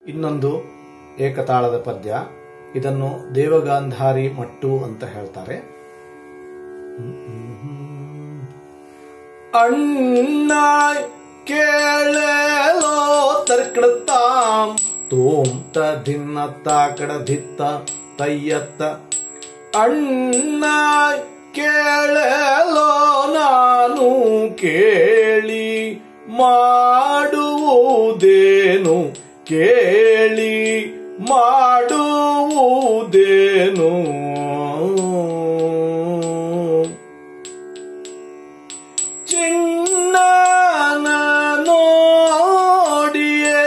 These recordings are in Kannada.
ಇನ್ನೊಂದು ಏಕತಾಳದ ಪದ್ಯ ಇದನ್ನು ದೇವಗಾಂಧಾರಿ ಮಟ್ಟು ಅಂತ ಹೇಳ್ತಾರೆ ಅಣ್ಣ ಕೇಳಲೋ ತರ್ಕಡತಾಂ ತೋಂತ ಧಿನ್ನತ್ತ ಕಡಧಿತ್ತ ತಯ್ಯತ್ತ ಅಣ್ಣ ಕೇಳಲೋ ನಾನು ಕೇಳಿ ಮಾಡುವುದೇನು ಕೇಳಿ ಮಾಡುವುದೇನು ಚಿನ್ನನ ನೋಡಿಯೇ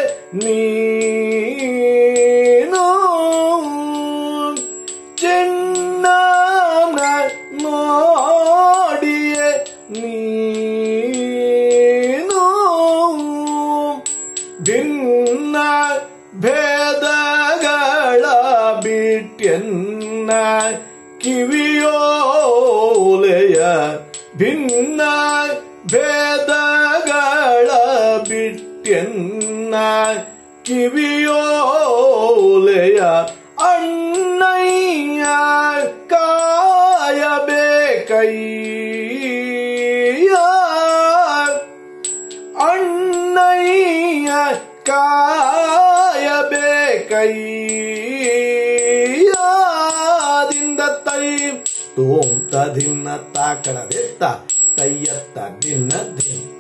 ನೀನು ಚಿನ್ನನ ನೋಡಿಯೇ ನೀನು ಭಿನ್ನ ಭೇದಗಳ ಬಿಟ್ಯನ್ನ ಕಿವಿಯೋಲೆಯ ಭಿನ್ನ ಭೇದಗಳ ಬಿಟ್ಯನ್ನ ಕಿವಿಯೋಲೆಯ ಅಣ್ಣಯ್ಯ ಕಾಯಬೇಕಯ್ಯ ಅಣ್ಣಯ್ಯ ಕಾಯಬೇಕಯ್ಯದಿಂದ ತೈ ತೋಂ ತದಿನ್ನ ತಾಕಡವೆತ್ತ ತಯ್ಯತ್ತ ದಿನ್ನ ದಿನ್